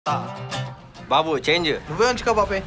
బాబు change నువ్వే ఉంచుకో బాబాయ్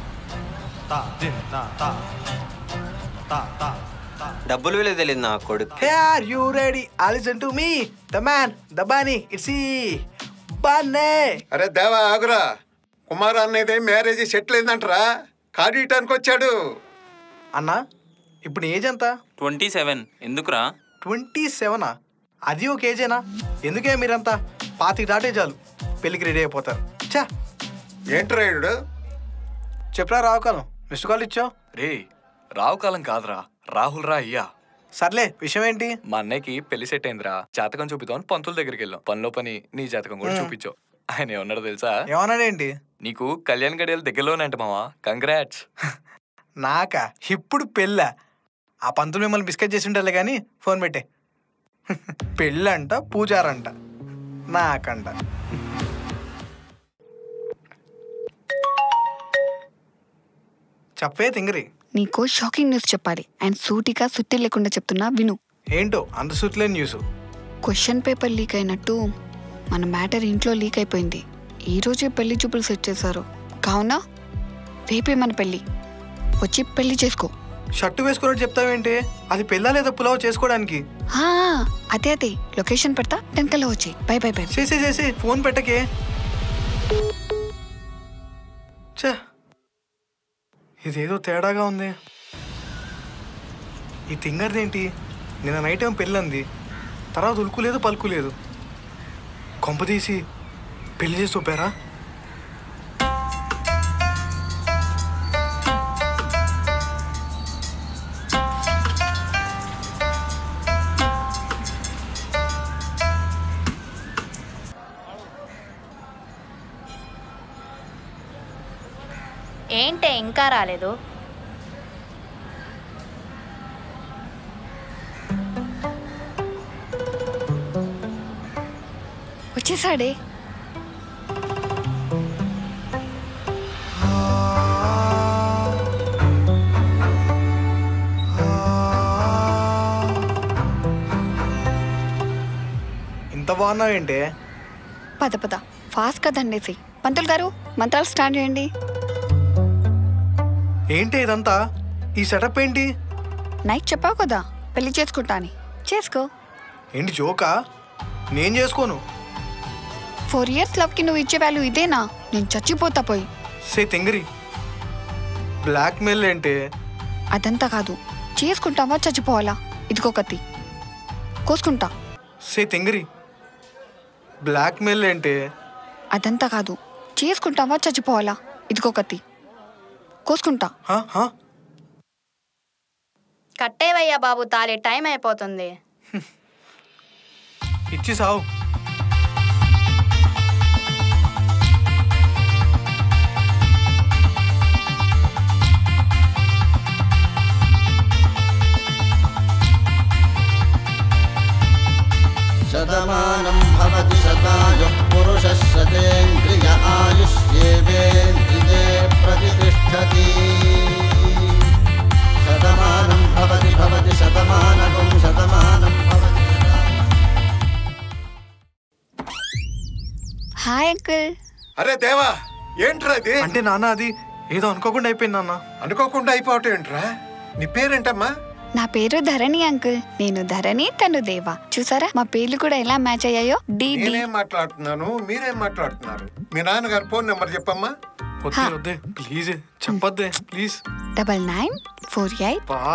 డబ్బులు విలువ తెలియదు నా కొడుకు హే ఆర్ యూ రెడీ ఆ listen to me the man the బానీ ఇట్స్ ఈ బానే అరే దేవా ఆగురా కుమార్ అనేది మ్యారేజ్ సెటిల్ అయిందంటరా కార్డు ఇయటానికి వచ్చాడు అన్న ఇప్పుడు ఏజ్ ఎంత ట్వంటీ సెవెన్ ఎందుకురా ట్వంటీ సెవెనా అది ఒక ఏజేనా ఎందుకే మీరంతా పాతికి దాటే చాలు పెళ్ళికి రెడీ అయిపోతారు చా ఏంట్రా ఈడు చెప్పరా రావుకాలం మిస్డ్ కాల్ ఇచ్చావు రే రావు కాలం కాదురా రాహుల్ రా అయ్యా సర్లే విషయం ఏంటి మా అన్నయ్యకి పెళ్లి సెట్ అయిందిరా జాతకం చూపిద్దాం పంతుల దగ్గరికి వెళ్ళాం పనిలో పని నీ జాతకం కూడా చూపించావు ఆయన ఏమన్నాడు తెలుసా ఏమన్నాడేంటి నీకు కళ్యాణ్ గడియలు దగ్గరలోనే అంట మావా కంగ్రాట్స్ నాకా ఇప్పుడు పెళ్ళా ఆ పంతులు మిమ్మల్ని బిస్కెట్ చేసి ఉంటారులే కానీ ఫోన్ పెట్టే పెళ్ళంట పూజారంట నాకంట చెప్పే తింగరి నీకో షాకింగ్ న్యూస్ చెప్పాలి అండ్ సూటిగా సుత్తి లేకుండా చెప్తున్నా విను ఏంటో అంత సుట్లేని న్యూస్ క్వశ్చన్ పేపర్ లీక్ అయినట్టు మన మ్యాటర్ ఇంట్లో లీక్ అయిపోయింది ఈ రోజే పెళ్లి చూపులు సెట్ చేశారు కావున రేపే మన పెళ్లి వచ్చి పెళ్లి చేసుకో షర్టు వేసుకున్నట్టు చెప్తావేంటి అది పెళ్ళా లేదా పులావ్ చేసుకోవడానికి హా, అదే అదే లొకేషన్ పెడతా టెన్కల్లో వచ్చి బై బై బై చేసే చేసి ఫోన్ పెట్టకే ఛే ఇదేదో తేడాగా ఉంది ఈ తింగర్దేంటి నిన్న నైట్ ఏం పెళ్ళంది తర్వాత ఉలుకు లేదు పలుకు లేదు కొంప తీసి పెళ్లి చేసి చూపారా ఏంటే ఇంకా రాలేదు వచ్చేసాడే ఇంత బాగున్నావేంటి పద పద ఫాస్ట్గా దండేసి పంతులు గారు మంత్రాలు స్టార్ట్ చేయండి ఏంటి ఇదంతా ఈ సెటప్ ఏంటి నైట్ చెప్పావు కదా పెళ్లి చేసుకుంటా అని చేసుకో ఏంటి జోకా నేను చేసుకోను ఫోర్ ఇయర్స్ లవ్కి నువ్వు ఇచ్చే వాల్యూ ఇదేనా నేను చచ్చిపోతా పోయి సే తింగరి బ్లాక్ మెయిల్ ఏంటి అదంతా కాదు చేసుకుంటావా చచ్చిపోవాలా ఇదిగో కత్తి కోసుకుంటా సే తింగరి బ్లాక్ మెయిల్ ఏంటి అదంతా కాదు చేసుకుంటావా చచ్చిపోవాలా ఇదిగో కత్తి కోసుకుంటా హా, హా? కట్టేవయ్యా బాబు తాలే టైం అయిపోతుంది ఇచ్చి సావు शतमानं भवति शतायुः पुरुषः शतेन्द्रिय आयुष्येवेन्द्रिये प्रतिष्ठति शतमानं भवति भवति शतमानकं शतमानं भवति హాయ్ అంకుల్ అరే దేవా ఏంట్రా ఇది అంటే నాన్న అది ఏదో అనుకోకుండా అయిపోయింది నాన్న అనుకోకుండా అయిపోవటం ఏంట్రా నీ పేరేంటమ్మా నా పేరు ధరణి అంకుల్ నేను ధరణి తను దేవా చూసారా మా పేర్లు కూడా ఎలా మ్యాచ్ అయ్యాయో డి డి నేనేం మాట్లాడుతున్నాను మీరేం మాట్లాడుతున్నారు మీ నాన్నగారి ఫోన్ నెంబర్ చెప్పమ్మా వద్దే వద్దే ప్లీజ్ చెప్పొద్దే please double nine four eight బా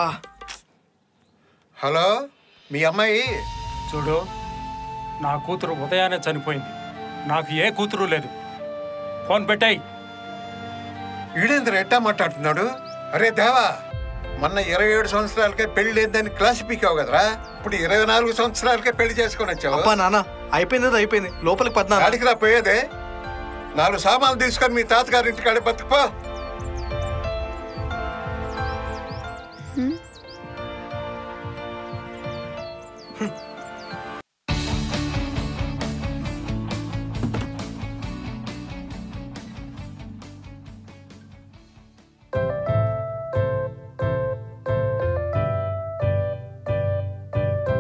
హలో మీ అమ్మాయి చూడు నా కూతురు ఉదయాన్నే చనిపోయింది నాకు ఏ కూతురు లేదు ఫోన్ పెట్టాయి ఈడేంద్ర ఎట్టా మాట్లాడుతున్నాడు అరే దేవా మొన్న ఇరవై ఏడు సంవత్సరాలకే పెళ్లి లేదని క్లాస్ పీకావు కదరా ఇప్పుడు ఇరవై నాలుగు సంవత్సరాలకే పెళ్లి చేసుకొని వచ్చావు అబ్బా నాన్న అయిపోయింది అది అయిపోయింది లోపలికి పద్నాలుగు అడిగి రా పోయేదే నాలుగు సామాన్లు తీసుకొని మీ తాతగారి ఇంటికాడ బతుకుపో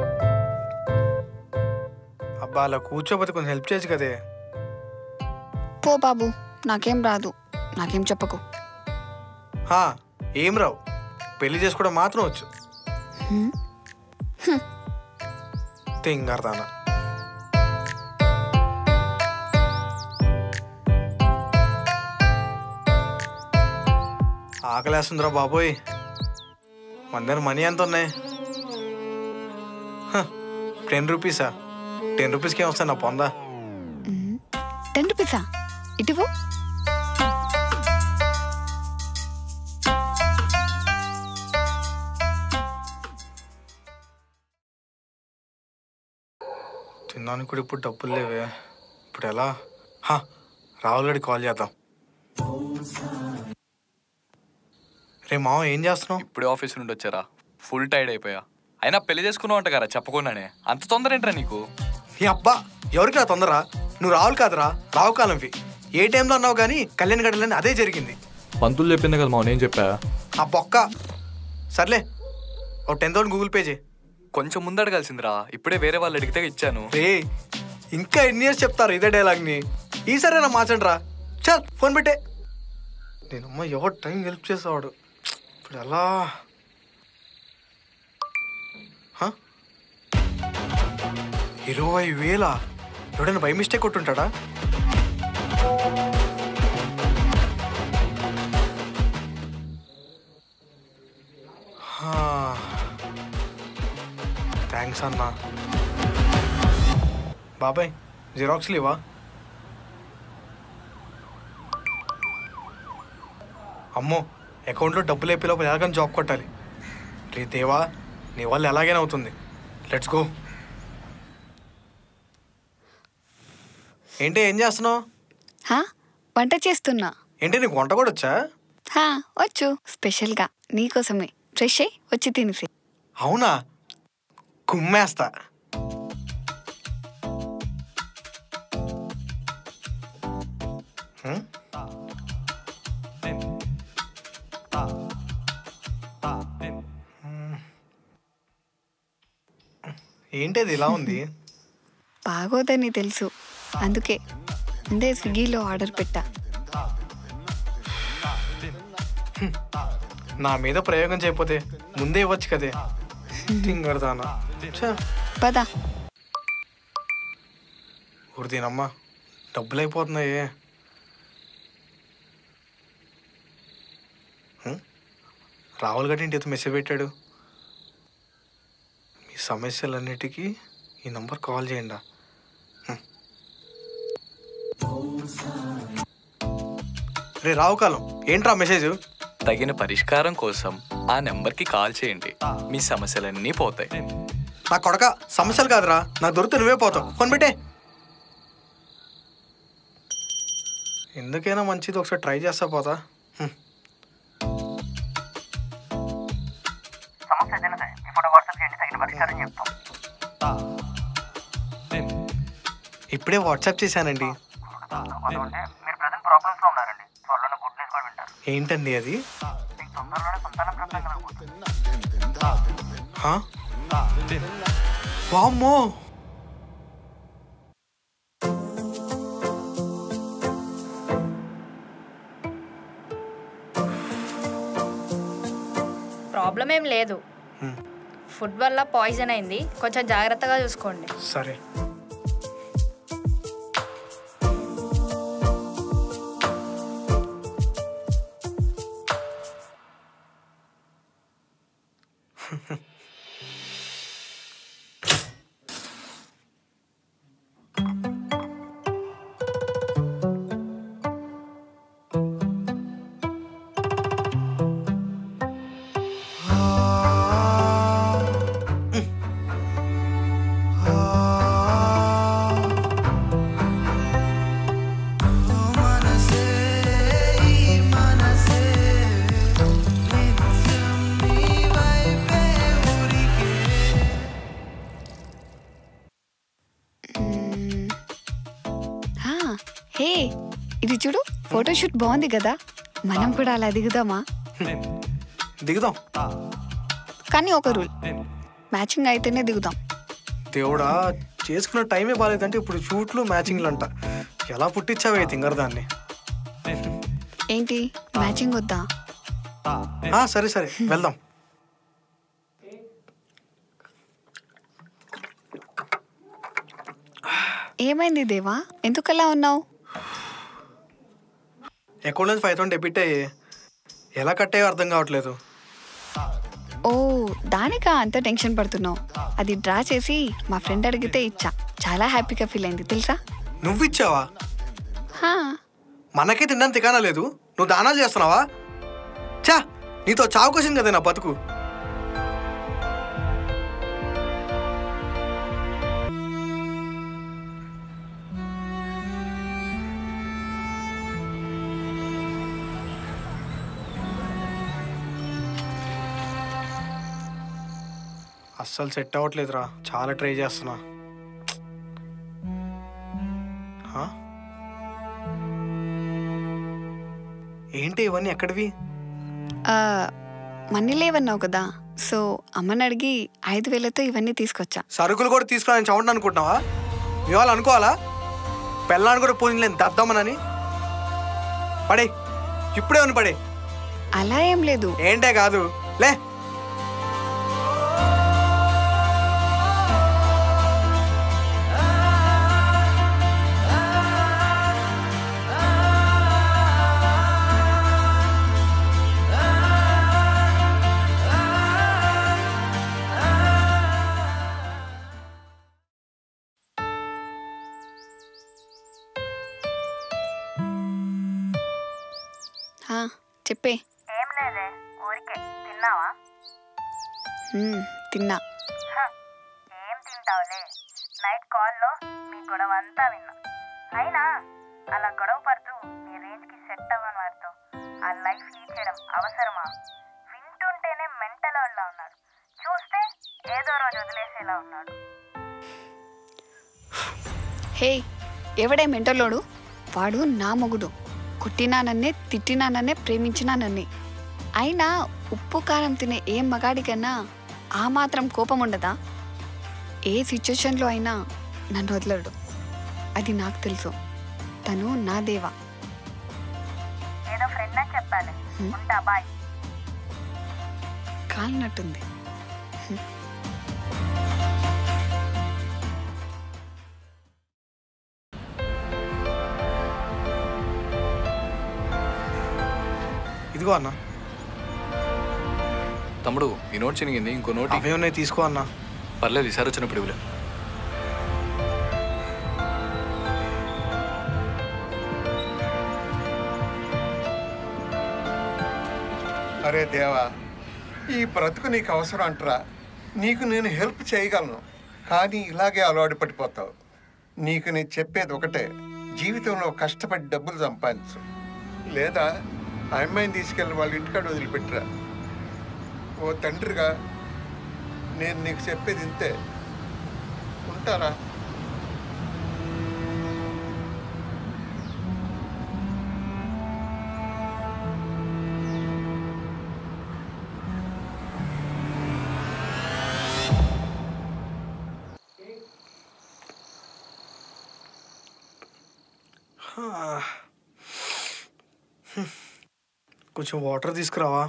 అబ్బా అలా కూర్చోపోతే కొంచెం హెల్ప్ చేయొచ్చు కదే పో బాబు నాకేం రాదు నాకేం చెప్పకు హా, ఏం రావు పెళ్లి చేసుకోవడం మాత్రం వచ్చు హ్మ్? తింగర్దానా ఆకలేస్తుందిరా బాబోయ్ మన దగ్గర మనీ ఎంత ఉన్నాయి టెన్ రూపీసా టెన్ రూపీస్కి ఏం వస్తాయి నా పొందా టెన్ రూపీసా ఇటువు తిన్నాను కూడా ఇప్పుడు డబ్బులు లేవే ఇప్పుడు ఎలా హా, రాహుల్ గడికి కాల్ చేద్దాం రే మావ ఏం చేస్తున్నావు ఇప్పుడే ఆఫీస్ నుండి వచ్చారా ఫుల్ టైర్డ్ అయిపోయా అయినా పెళ్లి చేసుకున్నావు అంట కదా చెప్పకుండానే అంత తొందర ఏంట్రా నీకు ఈ అబ్బా ఎవరికి నా తొందర నువ్వు రావులు కాదురా రావు కాలంవి ఏ టైంలో అన్నావు కానీ కళ్యాణ్ గడలని అదే జరిగింది పంతులు చెప్పింది కదా మా నేను చెప్పా ఆ బొక్క సర్లే ఒక టెన్ థౌసండ్ గూగుల్ పే చేయి కొంచెం ముందు అడగాల్సిందిరా ఇప్పుడే వేరే వాళ్ళు అడిగితే ఇచ్చాను రే ఇంకా ఎన్ని ఇయర్స్ చెప్తారు ఇదే డైలాగ్ని ఈసారైనా మార్చండి రా చల్ ఫోన్ పెట్టే నేనమ్మ ఎవరు టైం హెల్ప్ చేసేవాడు ఇప్పుడు ఎలా హ? ఇరవై వేల ఎవడైనా బై మిస్టేక్ కొట్టుంటాడా థ్యాంక్స్ అన్నా బాబాయ్ జిరాక్స్ లేవా అమ్మో అకౌంట్లో డబ్బులు అయిపోయి లోపల ఎలాగని జాబ్ కొట్టాలి రే దేవా నీ వల్ల ఎలాగైనా అవుతుంది లెట్స్ గో ఏంటి ఏం చేస్తున్నావు హా వంట చేస్తున్నా ఏంటి నీకు వంట కూడా వచ్చా హా వచ్చు స్పెషల్గా నీకోసమే ఫ్రెష్ అయ్యి వచ్చి తినేసి అవునా కుమ్మేస్తా హ్మ్? హ్మ్. ఏంటది ఇలా ఉంది బాగోదని తెలుసు అందుకే ముందే స్విగ్గీలో ఆర్డర్ పెట్టా నా మీద ప్రయోగం చేయకపోతే ముందే ఇవ్వచ్చు కదే తింగడదానా పదా ఊరిదేనమ్మా డబ్బులు అయిపోతున్నాయి హ్మ్? రాహుల్ గడి ఇంటి మెసేజ్ పెట్టాడు మీ సమస్యలన్నిటికీ ఈ నంబర్ కాల్ చేయండి హ్మ్. రే రావు కాలం ఏంట్రా మెసేజ్ తగిన పరిష్కారం కోసం ఆ నెంబర్కి కాల్ చేయండి మీ సమస్యలన్నీ పోతాయి నా కొడక సమస్యలు కాదురా నాకు దొరికితే నువ్వే పోతావు ఫోన్ పెట్టే ఎందుకైనా మంచిది ఒకసారి ట్రై చేస్తా పోతా హ్మ్. ఇప్పుడే వాట్సాప్ చేశానండి ఏంటండి అది హా? వామ్మో ప్రాబ్లం ఏం లేదు హ్మ్. ఫుడ్ వల్ల పాయిజన్ అయింది కొంచెం జాగ్రత్తగా చూసుకోండి సరే మ్మ్. హా, హే ఇది చూడు ఫోటోషూట్ బాగుంది కదా మనం కూడా అలా దిగుదామా దిగుదాం కానీ ఒక రూల్ మ్యాచింగ్ అయితేనే దిగుదాం దేవుడా చేసుకున్న టైమే బాగాలేదంటే ఇప్పుడు షూట్లు మ్యాచింగ్లు అంట ఎలా పుట్టించావే తింగర్ దాన్ని ఏంటి మ్యాచింగ్ వద్దా ఆ, సరే సరే వెళ్దాం ఏమైంది దేవా ఎందుకలా ఉన్నావు అకౌంట్ నుంచి ఫైవ్ థౌసండ్ డెబిట్ అయ్యి ఎలా కట్టాయో అర్థం కావట్లేదు ఓ దానికా అంత టెన్షన్ పడుతున్నావు అది డ్రా చేసి మా ఫ్రెండ్ అడిగితే ఇచ్చా చాలా హ్యాపీగా ఫీల్ అయింది తెలుసా నువ్వు ఇచ్చావా హా, మనకే తినడానికి తికానా లేదు నువ్వు దానాలు చేస్తున్నావా చా నీతో చావుకొచ్చింది కదా నా బతుకు అస్సలు సెట్ అవ్వట్లేదురా చాలా ట్రై చేస్తున్నా హా? ఏంటి ఇవన్నీ ఎక్కడివి ఆ, మనీ లేవన్నావు కదా సో అమ్మని అడిగి ఐదు వేలతో ఇవన్నీ తీసుకొచ్చా సరుకులు కూడా తీసుకురాని చవండి అనుకుంటున్నావా మీ వాళ్ళు అనుకోవాలా పెళ్ళాన్ని కూడా పోనీ లేని దద్దామనని పడే ఇప్పుడే ఉంది పడే అలా ఏం లేదు ఏంటే కాదు లే హా, చెప్పే ఏం లేదే ఊరికే తిన్నావా మ్మ్, తిన్నా హ, ఏం తింటావులే నైట్ కాల్లో మీ గొడవ అంతా విన్నా అయినా అలా గొడవ పడుతూ నీ రేంజ్కి సెట్ అవ్వని వారితో ఆ లైఫ్ లీడ్ చేయడం అవసరమా వింటుంటేనే మెంటల్ వాళ్ళ ఉన్నాడు చూస్తే ఏదో రోజు వదిలేసేలా ఉన్నాడు హే ఎవడే మెంటలోడు వాడు నా మొగుడు కొట్టినానన్నే తిట్టినానన్నే ప్రేమించినానన్నే అయినా ఉప్పు కారం తినే ఏ మగాడికన్నా ఆ మాత్రం కోపం ఉండదా ఏ సిచ్యుయేషన్లో అయినా నన్ను వదలడు అది నాకు తెలుసు తను నా దేవా ఏదో ఫ్రెండ్ అని చెప్పాలి ఉంటా బాయ్ కాలినట్టుంది ఇదిగో అన్న తమ్ముడు ఈ నోట్ చినిగింది ఇంకో నోట్ అవే ఉన్నాయి తీసుకో అన్న పర్లేదు ఈసారి వచ్చినప్పుడు ఇవ్వలే అరే దేవా ఈ బ్రతుకు నీకు అవసరం అంటరా నీకు నేను హెల్ప్ చేయగలను కానీ ఇలాగే అలవాటు పడిపోతావు నీకు నేను చెప్పేది ఒకటే జీవితంలో కష్టపడి డబ్బులు సంపాదించు లేదా ఆ అమ్మాయిని తీసుకెళ్ళి వాళ్ళ ఇంటికాడ వదిలిపెట్టరా ఓ తండ్రిగా నేను నీకు చెప్పేది ఇంతే ఉంటారా కొంచెం వాటర్ తీసుకురావా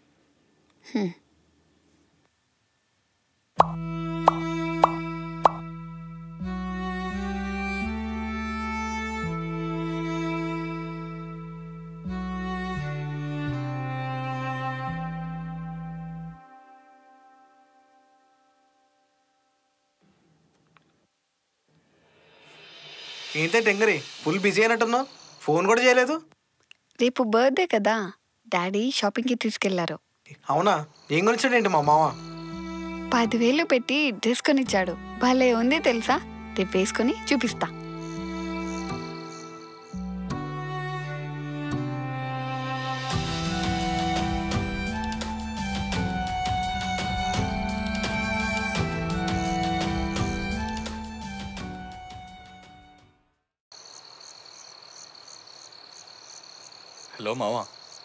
ఏంటే టెంగరి ఫుల్ బిజీ అయినట్టున్నావు ఫోన్ కూడా చేయలేదు రేపు బర్త్డే కదా డాడీ షాపింగ్కి తీసుకెళ్లారు అవునా ఏం కొనిచ్చాడేంటి మా మామ పదివేలు పెట్టి డ్రెస్ కొనిచ్చాడు భలే ఉంది తెలుసా రేపు వేసుకొని చూపిస్తా హలో మావా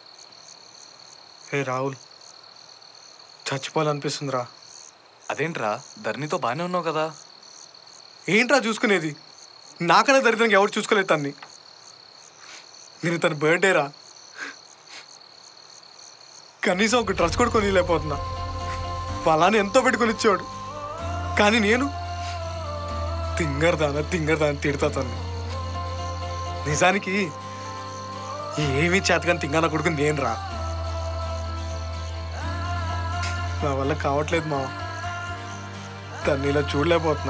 హే రాహుల్ చచ్చిపోవాలనిపిస్తుందిరా అదేంట్రా ధరణితో బాగానే ఉన్నావు కదా ఏంట్రా చూసుకునేది నాకన్నా దరిద్రంగా ఎవరు చూసుకోలేదు తన్ని నేను తన బర్త్డే రా కనీసం ఒక డ్రెస్ కూడా కొనిలేకపోతున్నా వాళ్ళని ఎంతో పెట్టుకొని ఇచ్చాడు కానీ నేను తింగరదాన తింగరదాన తిడతా తన్ని నిజానికి ఏమీ చేతగాని తింగన కొడుకు నేను రా నా వల్ల కావట్లేదు మా తన్ని ఇలా చూడలేకపోతున్నా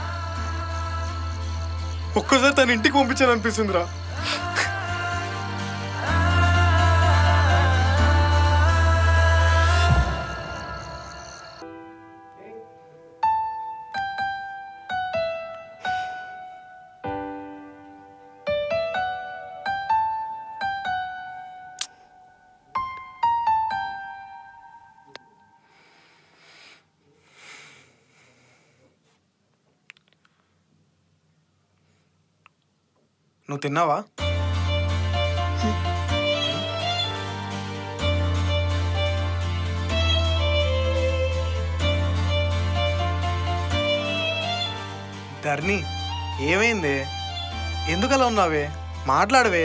ఒక్కసారి తన ఇంటికి పంపించాలనిపిస్తుందిరా నువ్వు తిన్నావా ధర్ని ఏమైంది ఎందుకు అలా ఉన్నావే మాట్లాడవే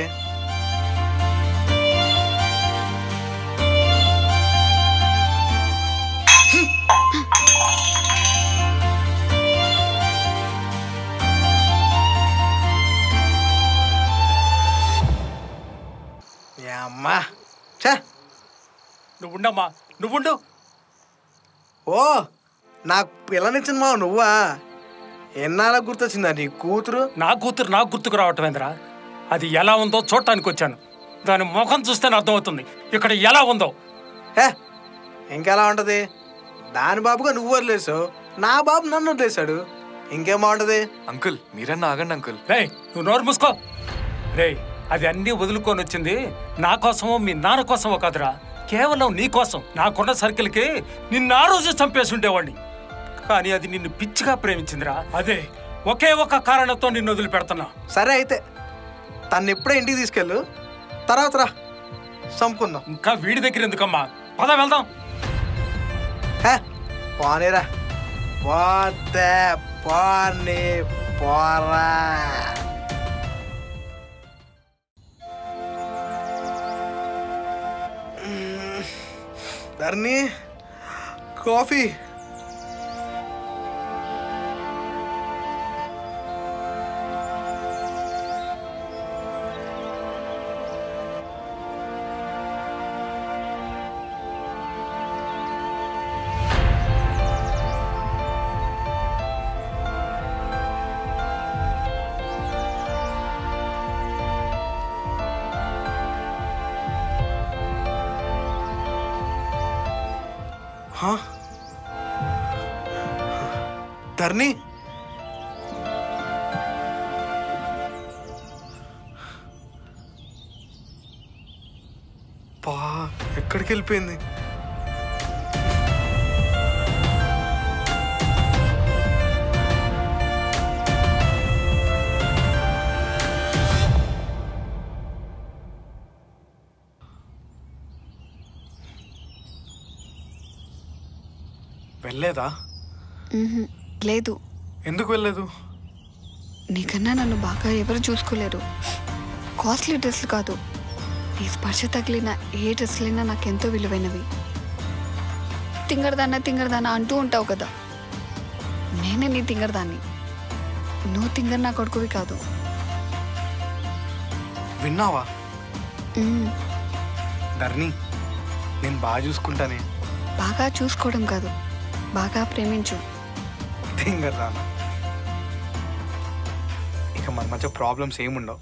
యా అమ్మా ఛే నువ్వుండమ్మా నువ్వుండు ఓ నాకు పిల్లనిచ్చిన మా నువ్వా ఎన్నాళ్ళ గుర్తొచ్చిందా నీ కూతురు నా కూతురు నాకు గుర్తుకు రావటం ఏంద్రా అది ఎలా ఉందో చూడటానికి వచ్చాను దాని ముఖం చూస్తేనే అర్థమవుతుంది ఇక్కడ ఎలా ఉందో హే ఇంకెలా ఉంటది దాని బాబుగా నువ్వు వదిలేసావు నా బాబు నన్ను వదిలేశాడు ఇంకేం బాగుంటది అంకుల్ మీరన్నా ఆగండి అంకుల్ రే నువ్వు నోరు మూసుకో రే అది అన్నీ వదులుకొని వచ్చింది నా కోసమో మీ నాన్న కోసమో కాదురా కేవలం నీ కోసం నాకున్న సర్కిల్కి నిన్ను ఆ రోజు చంపేసి ఉండేవాడిని కానీ అది నిన్ను పిచ్చిగా ప్రేమించిందిరా అదే ఒకే ఒక కారణంతో నిన్ను వదిలిపెడుతున్నా సరే అయితే తను ఎప్పుడే ఇంటికి తీసుకెళ్ళు తర్వాత రా చంపుకుందాం ఇంకా వీడి దగ్గర ఎందుకమ్మా పద వెళ్దాం హే పోనీరా పోతే పోనీ పోరా ధర్ని కాఫీ హా? ధర్ని పా ఎక్కడికి వెళ్ళిపోయింది వెళ్ళలేదా మ్మ్హ్. లేదు ఎందుకు వెళ్ళలేదు నీకన్నా నన్ను బాగా ఎవరు చూసుకోలేరు కాస్ట్లీ డ్రెస్లు కాదు నీ స్పర్శ తగిలిన ఏ డ్రెస్లైనా నాకెంతో విలువైనవి తింగరదాన్న తింగరదాన్న అంటూ ఉంటావు కదా నేనే నీ తింగరదాన్ని నువ్వు తింగర్ నా కొడుకువి కాదు విన్నావా మ్మ్. ధర్ని నేను బాగా చూసుకుంటానే బాగా చూసుకోవడం కాదు బాగా ప్రేమించు థింగర్ రానా ఇక మన మధ్య ప్రాబ్లమ్స్ ఏముండవు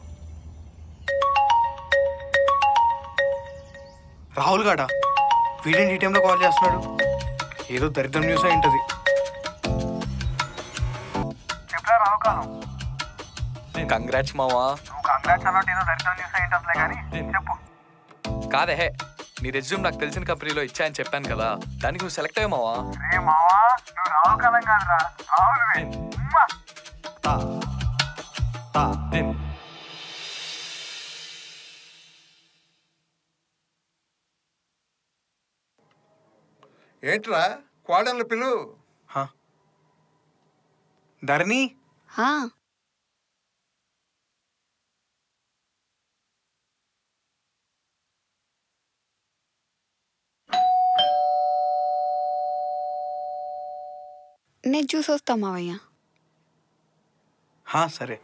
రాహుల్ గాడా వీడేంటి ఈ టైంలో కాల్ చేస్తున్నాడు ఏదో దరిద్రం న్యూస్ అయి ఉంటుంది కంగ్రాట్స్ మావా కాదే హే నీ రెజ్యూమ్ నాకు తెలిసిన కంపెనీలో ఇచ్చా అని చెప్పాను కదా దానికి నువ్వు సెలెక్ట్ అయ్యా మావా ఏంట్రా కోడళ్ళ పిలు ధరణి ఆ, నేను చూసి వస్తా మావయ్య హా, సరే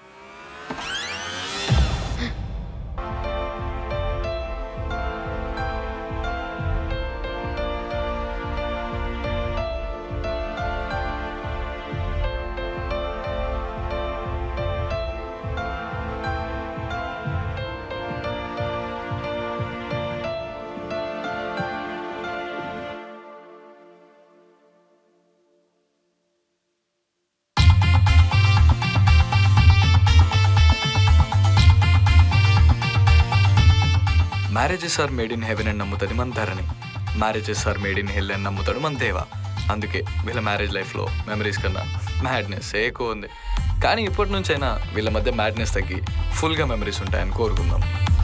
marriages are made in heaven అని నమ్ముతుంది మన Dharani marriages are made in hell అని నమ్ముతాడు మన దేవ అందుకే వీళ్ళ మ్యారేజ్ లైఫ్లో మెమరీస్ కన్నా మ్యాడ్నెస్ ఎక్కువ ఉంది కానీ ఇప్పటి నుంచైనా వీళ్ళ మధ్య మ్యాడ్నెస్ తగ్గి ఫుల్గా మెమరీస్ ఉంటాయని కోరుకుందాం